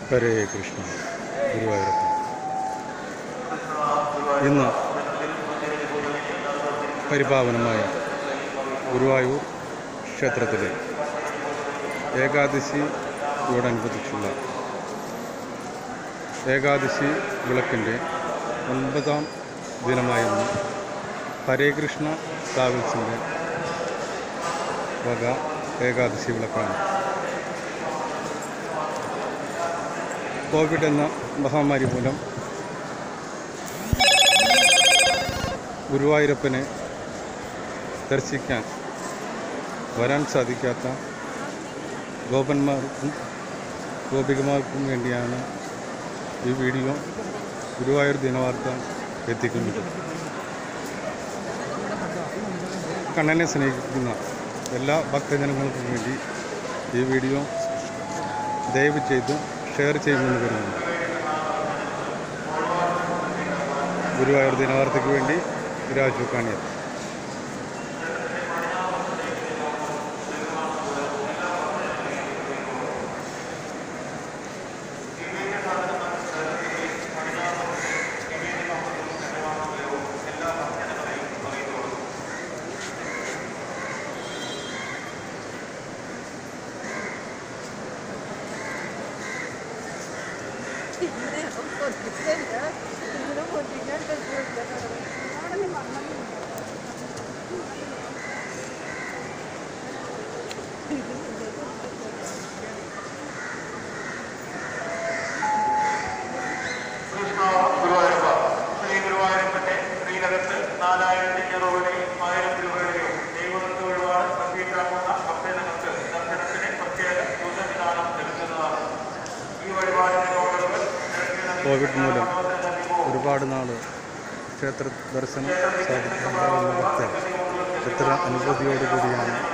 ഹരേ കൃഷ്ണ ഗുരുവായൂരപ്പൻ ഇന്ന് പരിപാവനമായ ഗുരുവായൂർ ക്ഷേത്രത്തിലെ ഏകാദശിയോടനുബന്ധിച്ചുള്ള ഏകാദശി വിളക്കിൻ്റെ ഒൻപതാം ദിനമായ ഇന്ന് ഹരേ കൃഷ്ണ ട്രാവൽസിൻ്റെ വക ഏകാദശി വിളക്കാണ് കോവിഡ് എന്ന മഹാമാരി മൂലം ഗുരുവായൂരപ്പനെ ദർശിക്കാൻ വരാൻ സാധിക്കാത്ത ഗോപന്മാർക്കും ഗോപികമാർക്കും വേണ്ടിയാണ് ഈ വീഡിയോ ഗുരുവായൂർ ദിനവാർത്ത എത്തിക്കുന്നത് കണ്ണനെ സ്നേഹിക്കുന്ന എല്ലാ ഭക്തജനങ്ങൾക്കും വേണ്ടി ഈ വീഡിയോ ദയവ് ചെയ്ത് ഷെയർ ചെയ്യുമെന്ന് കരുതുന്നു ഗുരുവായൂർ ദിനവാർത്തയ്ക്ക് വേണ്ടി രാജു കാണിയത് പിന്നെ പൊട്ടിച്ചില്ല ഇങ്ങനെ പൊട്ടിക്കാൻ പറ്റില്ല കൃഷ്ണ ഗുരുവായൂരപ്പ ശ്രീ ഗുരുവായൂരപ്പന്റെ ശ്രീനകത്ത് നാലായിരത്തി അഞ്ഞൂറ് ആയിരം രൂപയുടെയോ ദൈവങ്ങൾക്ക് ഒരുപാട് സംഗീതാക്കുന്ന ഭക്തജനങ്ങൾക്ക് ദർശനത്തിന് പ്രത്യേക പൂജവിധാനം നൽകുന്നതാണ് ഈ വഴിപാടിന്റെ ഓർഡറുകൾ കോവിഡ് മൂലം ഒരുപാട് നാൾ ക്ഷേത്ര ദർശനം സാധിക്കാത്ത ഭക്തർ എത്ര അനുഭൂതിയോടുകൂടിയാണ്